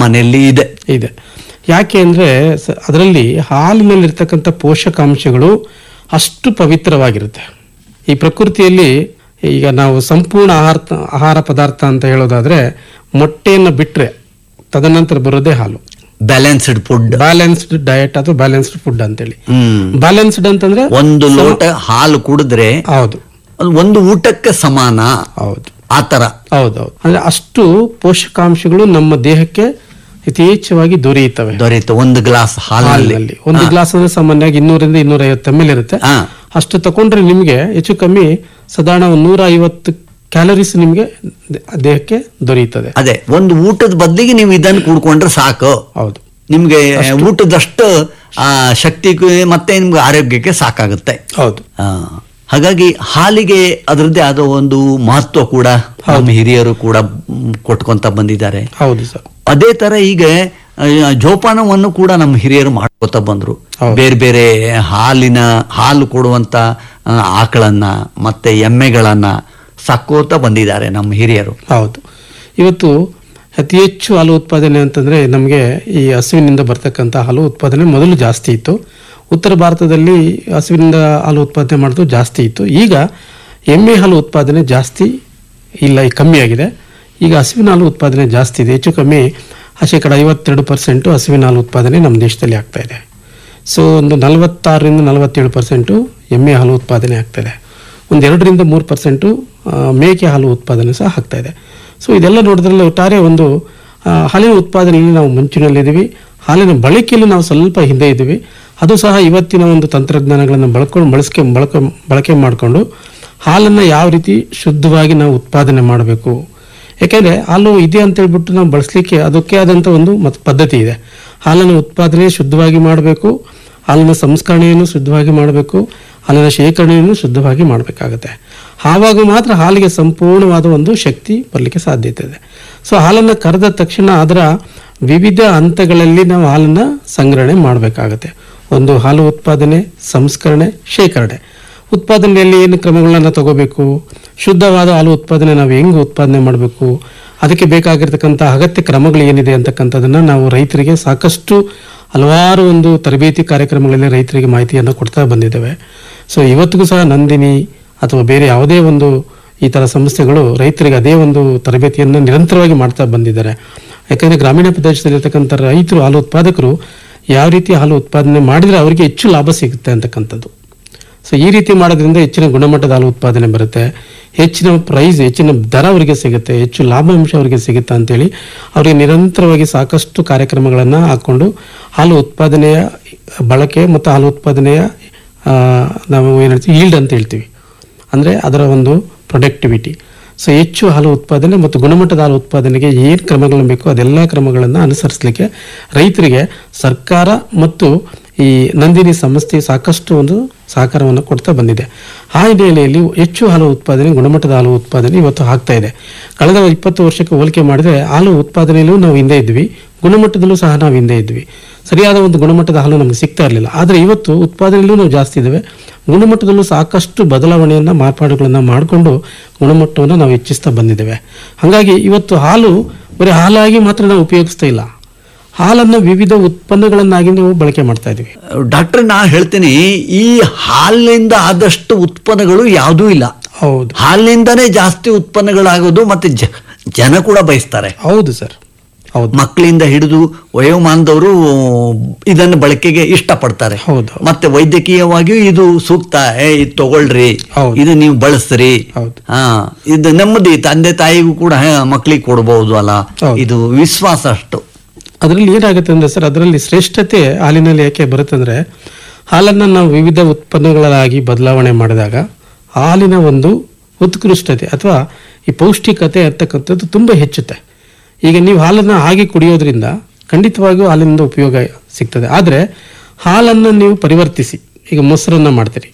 ಮನೆಯಲ್ಲಿ ಇದೆ ಇದೆ ಯಾಕೆ ಅಂದ್ರೆ ಸ- ಅದರಲ್ಲಿ ಹಾಲಿನಲ್ಲಿರ್ತಕ್ಕಂಥ ಪೋಷಕಾಂಶಗಳು ಅಷ್ಟು ಪವಿತ್ರವಾಗಿರುತ್ತೆ ಈ ಪ್ರಕೃತಿಯಲ್ಲಿ ಈಗ ನಾವು ಸಂಪೂರ್ಣ ಆಹಾರ ಆಹಾರ ಪದಾರ್ಥ ಅಂತ ಹೇಳೋದಾದ್ರೆ ಮೊಟ್ಟೆಯನ್ನು ಬಿಟ್ರೆ ತದನಂತರ ಬರೋದೇ ಹಾಲು ಬ್ಯಾಲೆನ್ಸ್ಡ್ ಫುಡ್ ಬ್ಯಾಲೆನ್ಸ್ಡ್ ಡಯಟ್ ಅಥವಾ ಬ್ಯಾಲೆನ್ಸ್ಡ್ ಫುಡ್ ಅಂತೇಳಿ ಹ್ಮ್ ಬ್ಯಾಲೆನ್ಸ್ಡ್ ಅಂತಂದ್ರೆ ಒಂದು ಲೋಟ ಹಾಲು ಕುಡಿದ್ರೆ ಹೌದು ಅದು ಒಂದು ಊಟಕ್ಕೆ ಸಮಾನ ಹೌದು ಆ ತರ ಹೌದೌದು ಅಂದ್ರೆ ಅಷ್ಟು ಪೋಷಕಾಂಶಗಳು ನಮ್ಮ ದೇಹಕ್ಕೆ ಯಥೇಚ್ಛವಾಗಿ ದೊರೆಯುತ್ತವೆ ದೊರೆಯುತ್ತೆ ಒಂದು ಗ್ಲಾಸ್ ಹಾಲಿನಲ್ಲಿ ಹಾಲಿನಲ್ಲಿ ಒಂದು ಗ್ಲಾಸ್ ಅಂದ್ರೆ ಸಾಮಾನ್ಯವಾಗಿ ಇನ್ನೂರಿಂದ ಇನ್ನೂರ ಐವತ್ತು ಎಮ್ ಎಲ್ ಇರುತ್ತೆ ಹಾ ಅಷ್ಟು ತಕೊಂಡ್ರೆ ನಿಮಗೆ ಹೆಚ್ಚು ಕಮ್ಮಿ ಸಾಧಾರಣ ಒಂದು ನೂರ ಐವತ್ತು ಕ್ಯಾಲರೀಸ್ ನಿಮಗೆ ದೇ- ದೇಹಕ್ಕೆ ದೊರೆಯುತ್ತದೆ ಅದೇ ಒಂದು ಊಟದ ಬದಲಿಗೆ ನೀವು ಇದನ್ನು ಕುಡ್ಕೊಂಡ್ರೆ ಸಾಕು ಹೌದು ನಿಮ್ಗೆ ಊಟದಷ್ಟು ಆ ಶಕ್ತಿ ಮತ್ತೆ ನಿಮ್ಗೆ ಆರೋಗ್ಯಕ್ಕೆ ಸಾಕಾಗುತ್ತೆ ಹೌದು ಆ, ಹಾಗಾಗಿ ಹಾಲಿಗೆ ಅದರದ್ದೇ ಆದ ಒಂದು ಮಹತ್ವ ಕೂಡ ನಮ್ಮ ಹಿರಿಯರು ಕೂಡ ಮ್, ಕೊಟ್ಕೊಂತ ಬಂದಿದ್ದಾರೆ ಹೌದು ಸರ್ ಅದೇ ತರ ಈಗ ಆ, ಜೋಪಾನವನ್ನು ಕೂಡ ನಮ್ಮ ಹಿರಿಯರು ಮಾಡ್ಕೋತಾ ಬಂದ್ರು ಹೌದು. ಬೇರೆ ಬೇರೆ ಹಾಲಿನ ಹಾಲು ಕೊಡುವಂತ ಆ, ಆಕಳನ್ನ ಮತ್ತೆ ಎಮ್ಮೆಗಳನ್ನ ಸಾಕೋತಾ ಬಂದಿದ್ದಾರೆ ನಮ್ಮ ಹಿರಿಯರು ಹೌದು ಇವತ್ತು ಅತಿ ಹೆಚ್ಚು ಹಾಲು ಉತ್ಪಾದನೆ ಅಂತಂದ್ರೆ ನಮಗೆ ಈ ಹಸುವಿನಿಂದ ಬರ್ತಕ್ಕಂಥ ಹಾಲು ಉತ್ಪಾದನೆ ಮೊದಲು ಜಾಸ್ತಿ ಇತ್ತು ಉತ್ತರ ಭಾರತದಲ್ಲಿ ಹಸುವಿನಿಂದ ಹಾಲು ಉತ್ಪಾದನೆ ಮಾಡೋದು ಜಾಸ್ತಿ ಇತ್ತು ಈಗ ಎಮ್ಮೆ ಹಾಲು ಉತ್ಪಾದನೆ ಜಾಸ್ತಿ ಇಲ್ಲ ಈಗ ಕಮ್ಮಿ ಆಗಿದೆ ಈಗ ಹಸುವಿನ ಹಾಲು ಉತ್ಪಾದನೆ ಜಾಸ್ತಿ ಇದೆ ಹೆಚ್ಚು ಕಮ್ಮಿ ಆ ಶೇಕಡ ಐವತ್ತೆರಡು ಪರ್ಸೆಂಟು ಹಸುವಿನ ಹಾಲು ಉತ್ಪಾದನೆ ನಮ್ಮ ದೇಶದಲ್ಲಿ ಆಗ್ತಾ ಇದೆ ಸೊ ಒಂದು ನಲವತ್ತಾರರಿಂದ ನಲವತ್ತೇಳು ಪರ್ಸೆಂಟು ಎಮ್ಮೆ ಹಾಲು ಉತ್ಪಾದನೆ ಆಗ್ತಾಯಿದೆ ಒಂದು ಎರಡರಿಂದ ಮೂರು ಪರ್ಸೆಂಟು ಮೇಕೆ ಹಾಲು ಉತ್ಪಾದನೆ ಸಹ ಆಗ್ತಾ ಇದೆ ಸೊ ಇದೆಲ್ಲ ನೋಡಿದ್ರಲ್ಲಿ ಒಟ್ಟಾರೆ ಒಂದು ಆ, ಹಾಲಿನ ಉತ್ಪಾದನೆಯಲ್ಲಿ ನಾವು ಮುಂಚಿನಲ್ಲಿದ್ದೀವಿ ಹಾಲಿನ ಬಳಕೆಯಲ್ಲಿ ನಾವು ಸ್ವಲ್ಪ ಹಿಂದೆ ಇದ್ದೀವಿ ಅದು ಸಹ ಇವತ್ತಿನ ಒಂದು ತಂತ್ರಜ್ಞಾನಗಳನ್ನು ಬಳಕೊಂಡು ಬಳಸ್ಕೆ ಬಳಕೆ ಬಳಕೆ ಮಾಡಿಕೊಂಡು ಹಾಲನ್ನು ಯಾವ ರೀತಿ ಶುದ್ಧವಾಗಿ ನಾವು ಉತ್ಪಾದನೆ ಮಾಡಬೇಕು ಯಾಕೆಂದರೆ ಹಾಲು ಇದೆ ಅಂತ ಹೇಳ್ಬಿಟ್ಟು ನಾವು ಬಳಸಲಿಕ್ಕೆ ಅದಕ್ಕೆ ಆದಂಥ ಒಂದು ಮತ್ತು ಪದ್ಧತಿ ಇದೆ ಹಾಲನ್ನು ಉತ್ಪಾದನೆ ಶುದ್ಧವಾಗಿ ಮಾಡಬೇಕು ಹಾಲಿನ ಸಂಸ್ಕರಣೆಯನ್ನು ಶುದ್ಧವಾಗಿ ಮಾಡಬೇಕು ಹಾಲಿನ ಶೇಖರಣೆಯನ್ನು ಶುದ್ಧವಾಗಿ ಮಾಡಬೇಕಾಗುತ್ತೆ ಆವಾಗ ಮಾತ್ರ ಹಾಲಿಗೆ ಸಂಪೂರ್ಣವಾದ ಒಂದು ಶಕ್ತಿ ಬರಲಿಕ್ಕೆ ಸಾಧ್ಯತೆ ಇದೆ ಸೊ ಹಾಲನ್ನು ಕರೆದ ತಕ್ಷಣ ಅದರ ವಿವಿಧ ಹಂತಗಳಲ್ಲಿ ನಾವು ಹಾಲನ್ನು ಸಂಗ್ರಹಣೆ ಮಾಡಬೇಕಾಗತ್ತೆ ಒಂದು ಹಾಲು ಉತ್ಪಾದನೆ ಸಂಸ್ಕರಣೆ ಶೇಖರಣೆ ಉತ್ಪಾದನೆಯಲ್ಲಿ ಏನು ಕ್ರಮಗಳನ್ನ ತಗೋಬೇಕು ಶುದ್ಧವಾದ ಹಾಲು ಉತ್ಪಾದನೆ ನಾವು ಹೆಂಗೆ ಉತ್ಪಾದನೆ ಮಾಡಬೇಕು ಅದಕ್ಕೆ ಬೇಕಾಗಿರ್ತಕ್ಕಂಥ ಅಗತ್ಯ ಕ್ರಮಗಳು ಏನಿದೆ ಅಂತಕ್ಕಂಥದ್ದನ್ನು ನಾವು ರೈತರಿಗೆ ಸಾಕಷ್ಟು ಹಲವಾರು ಒಂದು ತರಬೇತಿ ಕಾರ್ಯಕ್ರಮಗಳಲ್ಲಿ ರೈತರಿಗೆ ಮಾಹಿತಿಯನ್ನು ಕೊಡ್ತಾ ಬಂದಿದ್ದೇವೆ ಸೊ ಇವತ್ತಿಗೂ ಸಹ ನಂದಿನಿ ಅಥವಾ ಬೇರೆ ಯಾವುದೇ ಒಂದು ಈ ಥರ ಸಂಸ್ಥೆಗಳು ರೈತರಿಗೆ ಅದೇ ಒಂದು ತರಬೇತಿಯನ್ನು ನಿರಂತರವಾಗಿ ಮಾಡ್ತಾ ಬಂದಿದ್ದಾರೆ ಯಾಕಂದರೆ ಗ್ರಾಮೀಣ ಪ್ರದೇಶದಲ್ಲಿರ್ತಕ್ಕಂಥ ರೈತರು ಹಾಲು ಉತ್ಪಾದಕರು ಯಾವ ರೀತಿ ಹಾಲು ಉತ್ಪಾದನೆ ಮಾಡಿದರೆ ಅವರಿಗೆ ಹೆಚ್ಚು ಲಾಭ ಸಿಗುತ್ತೆ ಅಂತಕ್ಕಂಥದ್ದು ಸೊ ಈ ರೀತಿ ಮಾಡೋದ್ರಿಂದ ಹೆಚ್ಚಿನ ಗುಣಮಟ್ಟದ ಹಾಲು ಉತ್ಪಾದನೆ ಬರುತ್ತೆ ಹೆಚ್ಚಿನ ಪ್ರೈಸ್ ಹೆಚ್ಚಿನ ದರ ಅವರಿಗೆ ಸಿಗುತ್ತೆ ಹೆಚ್ಚು ಲಾಭಾಂಶ ಅವರಿಗೆ ಸಿಗುತ್ತೆ ಅಂತೇಳಿ ಅವರಿಗೆ ನಿರಂತರವಾಗಿ ಸಾಕಷ್ಟು ಕಾರ್ಯಕ್ರಮಗಳನ್ನು ಹಾಕ್ಕೊಂಡು ಹಾಲು ಉತ್ಪಾದನೆಯ ಬಳಕೆ ಮತ್ತು ಹಾಲು ಉತ್ಪಾದನೆಯ ಆ, ನಾವು ಏನು ಹೇಳ್ತೀವಿ ಈಲ್ಡ್ ಅಂತ ಹೇಳ್ತೀವಿ ಅಂದರೆ ಅದರ ಒಂದು ಪ್ರೊಡಕ್ಟಿವಿಟಿ ಸೊ ಹೆಚ್ಚು ಹಾಲು ಉತ್ಪಾದನೆ ಮತ್ತು ಗುಣಮಟ್ಟದ ಹಾಲು ಉತ್ಪಾದನೆಗೆ ಏನು ಕ್ರಮಗಳನ್ನು ಬೇಕೋ ಅದೆಲ್ಲ ಕ್ರಮಗಳನ್ನು ಅನುಸರಿಸಲಿಕ್ಕೆ ರೈತರಿಗೆ ಸರ್ಕಾರ ಮತ್ತು ಈ ನಂದಿನಿ ಸಂಸ್ಥೆ ಸಾಕಷ್ಟು ಒಂದು ಸಹಕಾರವನ್ನು ಕೊಡ್ತಾ ಬಂದಿದೆ ಆ ಹಿನ್ನೆಲೆಯಲ್ಲಿ ಹೆಚ್ಚು ಹಾಲು ಉತ್ಪಾದನೆ ಗುಣಮಟ್ಟದ ಹಾಲು ಉತ್ಪಾದನೆ ಇವತ್ತು ಆಗ್ತಾ ಇದೆ ಕಳೆದ ಇಪ್ಪತ್ತು ವರ್ಷಕ್ಕೆ ಹೋಲಿಕೆ ಮಾಡಿದರೆ ಹಾಲು ಉತ್ಪಾದನೆಯಲ್ಲೂ ನಾವು ಹಿಂದೆ ಇದ್ವಿ ಗುಣಮಟ್ಟದಲ್ಲೂ ಸಹ ನಾವು ಹಿಂದೆ ಇದ್ವಿ ಸರಿಯಾದ ಒಂದು ಗುಣಮಟ್ಟದ ಹಾಲು ನಮಗೆ ಸಿಗ್ತಾ ಇರಲಿಲ್ಲ ಆದರೆ ಇವತ್ತು ಉತ್ಪಾದನೆಯಲ್ಲೂ ನಾವು ಜಾಸ್ತಿ ಇದ್ದೇವೆ ಗುಣಮಟ್ಟದಲ್ಲೂ ಸಾಕಷ್ಟು ಬದಲಾವಣೆಯನ್ನು ಮಾರ್ಪಾಡುಗಳನ್ನು ಮಾಡಿಕೊಂಡು ಗುಣಮಟ್ಟವನ್ನು ನಾವು ಹೆಚ್ಚಿಸ್ತಾ ಬಂದಿದ್ದೇವೆ ಹಾಗಾಗಿ ಇವತ್ತು ಹಾಲು ಬರೀ ಹಾಲಾಗಿ ಮಾತ್ರ ನಾವು ಉಪಯೋಗಿಸ್ತಾ ಇಲ್ಲ ಹಾಲನ್ನು ವಿವಿಧ ಉತ್ಪನ್ನಗಳನ್ನಾಗಿ ನಾವು ಬಳಕೆ ಮಾಡ್ತಾ ಇದ್ದೀವಿ ಡಾಕ್ಟರ್ ನಾ ಹೇಳ್ತೀನಿ ಈ ಹಾಲಿನಿಂದ ಆದಷ್ಟು ಉತ್ಪನ್ನಗಳು ಯಾವುದೂ ಇಲ್ಲ ಹೌದು ಹಾಲಿನಿಂದನೇ ಜಾಸ್ತಿ ಉತ್ಪನ್ನಗಳಾಗೋದು ಮತ್ತೆ ಜ- ಜನ ಕೂಡ ಬಯಸ್ತಾರೆ ಹೌದು ಸರ್ ಹೌದು ಮಕ್ಕಳಿಂದ ಹಿಡಿದು ವಯೋಮಾನದವರು ಇದನ್ನು ಬಳಕೆಗೆ ಇಷ್ಟಪಡ್ತಾರೆ ಹೌದು. ಮತ್ತೆ ವೈದ್ಯಕೀಯವಾಗಿಯೂ ಇದು ಸೂಕ್ತ ಏ ಇದು ತಗೊಳ್ರಿ ಹೌದು. ಇದು ನೀವು ಬಳಸ್ರಿ ಹೌದು. ಹಾ ಇದು ನೆಮ್ಮದಿ ತಂದೆ ತಾಯಿಗೂ ಕೂಡ ಮಕ್ಕಳಿಗೆ ಕೊಡಬಹುದು ಅಲ್ಲ ಹೌದು. ಇದು ವಿಶ್ವಾಸ ಅಷ್ಟು ಅದರಲ್ಲಿ ಏನಾಗುತ್ತೆ ಅಂದ್ರೆ ಸರ್ ಅದರಲ್ಲಿ ಶ್ರೇಷ್ಠತೆ ಹಾಲಿನಲ್ಲಿ ಯಾಕೆ ಬರುತ್ತೆ ಅಂದ್ರೆ ಹಾಲನ್ನು ನಾವು ವಿವಿಧ ಉತ್ಪನ್ನಗಳಾಗಿ ಬದಲಾವಣೆ ಮಾಡಿದಾಗ ಹಾಲಿನ ಒಂದು ಉತ್ಕೃಷ್ಟತೆ ಅಥವಾ ಈ ಪೌಷ್ಟಿಕತೆ ಅಂತಕ್ಕಂಥದ್ದು ತುಂಬ ಹೆಚ್ಚುತ್ತೆ ಈಗ ನೀವು ಹಾಲನ್ನು ಹಾಗೆ ಕುಡಿಯೋದ್ರಿಂದ ಖಂಡಿತವಾಗಿಯೂ ಹಾಲಿನಿಂದ ಉಪಯೋಗ ಸಿಗ್ತದೆ ಆದರೆ ಹಾಲನ್ನು ನೀವು ಪರಿವರ್ತಿಸಿ ಈಗ ಮೊಸರನ್ನು ಮಾಡ್ತೀರಿ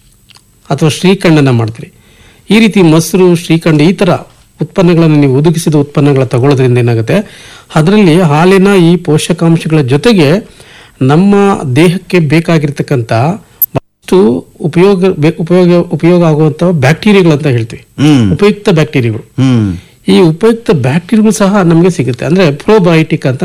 ಅಥವಾ ಶ್ರೀಖಂಡನ ಮಾಡ್ತೀರಿ ಈ ರೀತಿ ಮೊಸರು ಶ್ರೀಖಂಡ ಈ ಥರ ಉತ್ಪನ್ನಗಳನ್ನು ನೀವು ಒದಗಿಸಿದ ಉತ್ಪನ್ನಗಳ ತಗೊಳ್ಳೋದ್ರಿಂದ ಏನಾಗುತ್ತೆ ಅದರಲ್ಲಿ ಹಾಲಿನ ಈ ಪೋಷಕಾಂಶಗಳ ಜೊತೆಗೆ ನಮ್ಮ ದೇಹಕ್ಕೆ ಬೇಕಾಗಿರ್ತಕ್ಕಂಥ ಬಹಳಷ್ಟು ಉಪಯೋಗ ಬೆ- ಉಪಯೋಗ ಉಪಯೋಗ ಆಗುವಂಥ ಬ್ಯಾಕ್ಟೀರಿಯಾಗಳಂತ ಹೇಳ್ತೀವಿ ಹ್ಮ್ ಉಪಯುಕ್ತ ಬ್ಯಾಕ್ಟೀರಿಯಾಗಳು ಹ್ಮ್ ಈ ಉಪಯುಕ್ತ ಬ್ಯಾಕ್ಟೀರಿಯಾಗಳು ಸಹ ನಮಗೆ ಸಿಗುತ್ತೆ ಅಂದರೆ ಪ್ರೋಬಯೋಟಿಕ್ ಅಂತ